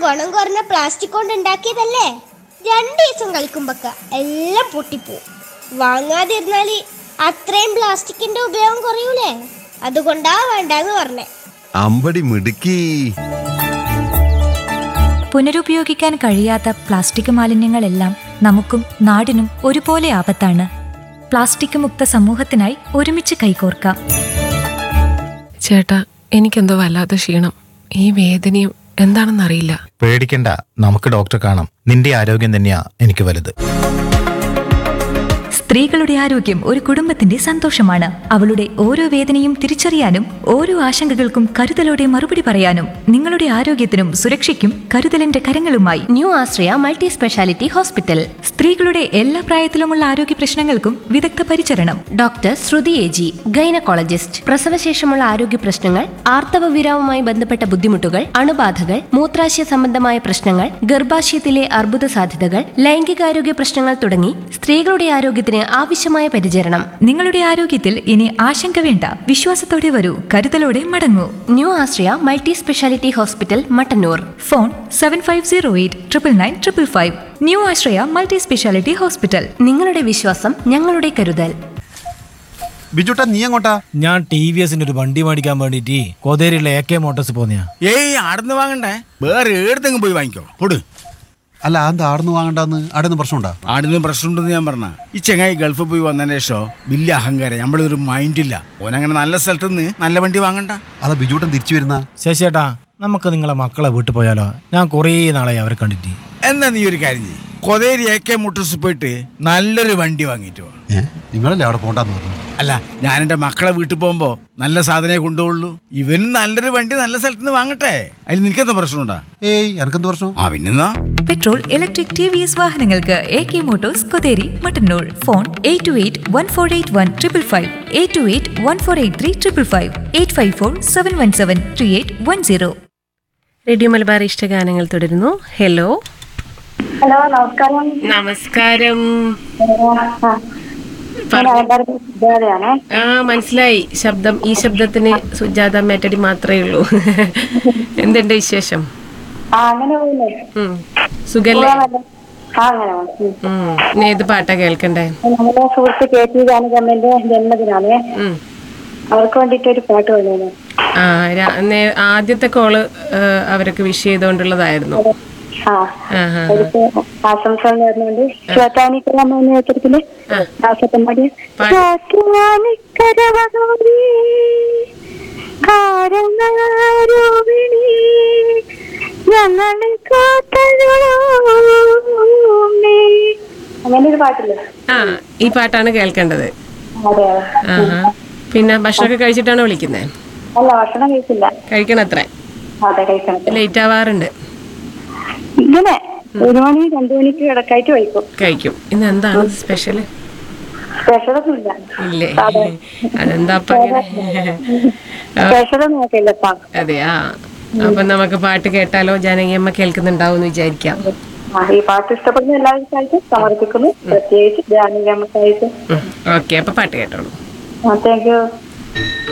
ഗുണം കുറഞ്ഞ പ്ലാസ്റ്റിക് കൊണ്ട് ഉണ്ടാക്കിയതല്ലേ രണ്ട് ദിവസം കളിക്കുമ്പക്ക എല്ലാം പൊട്ടിപ്പോവും വാങ്ങാതിരുന്നാല് അത്രയും പ്ലാസ്റ്റിക്കിന്റെ ഉപയോഗം കുറയൂലേ അതുകൊണ്ടാ വേണ്ടെന്ന് പറഞ്ഞേ അമ്പടി മിടുക്കി പുനരുപയോഗിക്കാൻ കഴിയാത്ത പ്ലാസ്റ്റിക് മാലിന്യങ്ങളെല്ലാം നമുക്കും നാടിനും ഒരുപോലെ ആപത്താണ് പ്ലാസ്റ്റിക് മുക്ത സമൂഹത്തിനായി ഒരുമിച്ച് കൈകോർക്കാം ചേട്ടാ എനിക്കെന്തോ വല്ലാത്ത ക്ഷീണം ഈ വേദനയും എന്താണെന്നറിയില്ല പേടിക്കണ്ട നമുക്ക് ഡോക്ടറെ കാണാം നിന്റെ ആരോഗ്യം തന്നെയാ എനിക്ക് വലുത് സ്ത്രീകളുടെ ആരോഗ്യം ഒരു കുടുംബത്തിന്റെ സന്തോഷമാണ് അവളുടെ ഓരോ വേദനയും തിരിച്ചറിയാനും ഓരോ ആശങ്കകൾക്കും കരുതലോടെ മറുപടി പറയാനും നിങ്ങളുടെ ആരോഗ്യത്തിനും സുരക്ഷയ്ക്കും കരുതലിന്റെ കരങ്ങളുമായി new Ashraya multi speciality hospital സ്ത്രീകളുടെ എല്ലാ പ്രായത്തിലുമുള്ള ആരോഗ്യ പ്രശ്നങ്ങൾക്കും വിദഗ്ധ പരിചരണം doctor Sruthi A G gynaecologist പ്രസവശേഷമുള്ള ആരോഗ്യ പ്രശ്നങ്ങൾ ആർത്തവവിരാവുമായി ബന്ധപ്പെട്ട ബുദ്ധിമുട്ടുകൾ അണുബാധകൾ മൂത്രാശയ സംബന്ധമായ പ്രശ്നങ്ങൾ ഗർഭാശയത്തിലെ അർബുദ സാധ്യതകൾ ലൈംഗികാരോഗ്യ പ്രശ്നങ്ങൾ തുടങ്ങി സ്ത്രീകളുടെ ആരോഗ്യത്തിന് ആവശ്യമായ പരിചരണം നിങ്ങളുടെ ആരോഗ്യത്തിൽ ഇനി ആശങ്ക വേണ്ട വിശ്വാസത്തോടെ വരൂ കരുതലോടെ മടങ്ങൂ new Ashraya multi speciality hospital Mattannur phone seven five zero eight triple nine triple five new Ashraya multi speciality hospital നിങ്ങളുടെ വിശ്വാസം ഞങ്ങളുടെ കരുതൽ ബിജുട്ടാ നീ എങ്ങോട്ടാ ഞാൻ ടി വി എസിന്റെ ഒരു വണ്ടി മേടിക്കാൻ വേണ്ടിട്ട് കോതേരിയിലെ എ കെ മോട്ടോഴ്സ് പോന്നെയാ ഏയ് ആടുന്ന് വാങ്ങണ്ടേ വേറെ ഏടത്തെങ്കിലും പോയി വാങ്ങിക്കോ പൊട് അല്ല അത് ആടുന്ന് വാങ്ങണ്ടെന്ന് ആടുന്ന് പ്രശ്നമുണ്ടാ ആടുന്ന് പ്രശ്നമുണ്ടെന്ന് ഞാൻ പറഞ്ഞ ഈ ചെങ്ങായി ഗൾഫിൽ പോയി വന്നതിന് ശേഷം വലിയ അഹങ്കാരം നമ്മളൊരു മൈൻഡില്ല ഓനങ്ങനെ നല്ല സ്ഥലത്ത് നിന്ന് നല്ല വണ്ടി വാങ്ങണ്ട അതാ ബിജുട്ടൻ തിരിച്ചു വരുന്ന ശശിയേട്ടാ നമുക്ക് നിങ്ങളെ മക്കളെ വീട്ടിൽ പോയാലോ ഞാൻ കുറേ നാളായി അവരെ കണ്ടിട്ട് എന്നാ നീ ഒരു കാര്യം ചെയ്യ് കൊതേരി എ കെ മുട്ടൂസ് പോയിട്ട് നല്ലൊരു വണ്ടി വാങ്ങിയിട്ട് വാ ഏ നിങ്ങളല്ലേ അവിടെ പോണ്ടെന്ന് പറഞ്ഞു അല്ല ഞാൻ എൻ്റെ മക്കളെ വീട്ടിൽ പോകുമ്പോൾ നല്ല സാധനമേ കൊണ്ടുപോകുള്ളൂ ഇവനും നല്ലൊരു വണ്ടി നല്ല സ്ഥലത്ത് നിന്ന് വാങ്ങട്ടെ അതിൽ നിനക്കെന്താ പ്രശ്നമുണ്ടാ ഏയ് എനക്കെന്ത് പ്രശ്നം ആ പിന്നെന്നാ petrol electric T V S വാഹനങ്ങൾക്ക് A K motors Kotheri Mattannur phone eight two eight one four eight one triple five eight two eight one four eight three triple five eight five four seven one seven three eight one zero radio Malabar ഇഷ്ടഗാനങ്ങൾ തുടരുന്നു hello hello നമസ്കാരം നമസ്കാരം ആ, ഞാൻ അലങ്കാരത്തിൽ സുജാതയാണേ ആ മനസ്സിലായി ശബ്ദം ഈ ശബ്ദത്തിന് സുജാത മേറ്റടി മാത്രമേ ഉള്ളൂ എന്തുണ്ട് വിശേഷം ആ അങ്ങനെ പോയില്ലേ ഉം. സുഖല്ലേ ആ അങ്ങനെ പോയി. ഉം. ഉം. ഇനി ഏത് പാട്ടാ കേൾക്കണ്ടേ നമ്മുടെ സുഹൃത്ത് കെ ടി ജാനകമ്മന്റെ ജന്മദിനാണേ ഉം. അവർക്ക് വേണ്ടിട്ട് ഒരു പാട്ട് വേണേനു ആ രാ- നേ- ആദ്യത്തെ കോള് ഏ, അവരൊക്കെ വിഷ് ചെയ്തുകൊണ്ടുള്ളതായിരുന്നു ആ ആഹാ. അവർക്ക് ആശംസ നേർന്നുകൊണ്ട് ശ്വേതാനിക്കരമ്മ എന്ന ചിത്രത്തില് ദാസപ്പന്മാര് കാരണരോഹിണി ഞങ്ങളെ കാത്തരുളേ അങ്ങനെ ഒരു പാട്ടില്ലേ ആ ഈ പാട്ടാണ് കേൾക്കേണ്ടത് അതെ അതെ ആഹാ പിന്നെ ഭക്ഷണമൊക്കെ കഴിച്ചിട്ടാണോ വിളിക്കുന്നത് അല്ല ഭക്ഷണം കഴിച്ചില്ല കഴിക്കണത്രേ അതെ കഴിക്കണം ലേറ്റ് ആവാറുണ്ട് ഇങ്ങനെ ഒരു മണി രണ്ടു മണിക്ക് കിടക്കായിട്ട് കഴിക്കും കഴിക്കും ഇന്ന് എന്താണ് സ്പെഷ്യൽ സ്പെഷ്യലൊന്നും ഇല്ല ഇല്ലേ അതെന്താ അപ്പൊ അങ്ങനെ സ്പെഷ്യലൊന്നും നോക്കില്ലപ്പാ അതെ ആ അപ്പൊ നമുക്ക് പാട്ട് കേട്ടാലോ ജാനകിയമ്മ കേൾക്കുന്നുണ്ടാവും വിചാരിക്കാം ആ ഈ പാട്ട് ഇഷ്ടപ്പെടുന്ന എല്ലാവർക്കായിട്ട് സമർപ്പിക്കുന്നു പ്രത്യേകിച്ച് ജാനകി അമ്മക്കായിട്ട് ഓക്കെ അപ്പൊ പാട്ട് കേട്ടോളൂ ആ താങ്ക് യു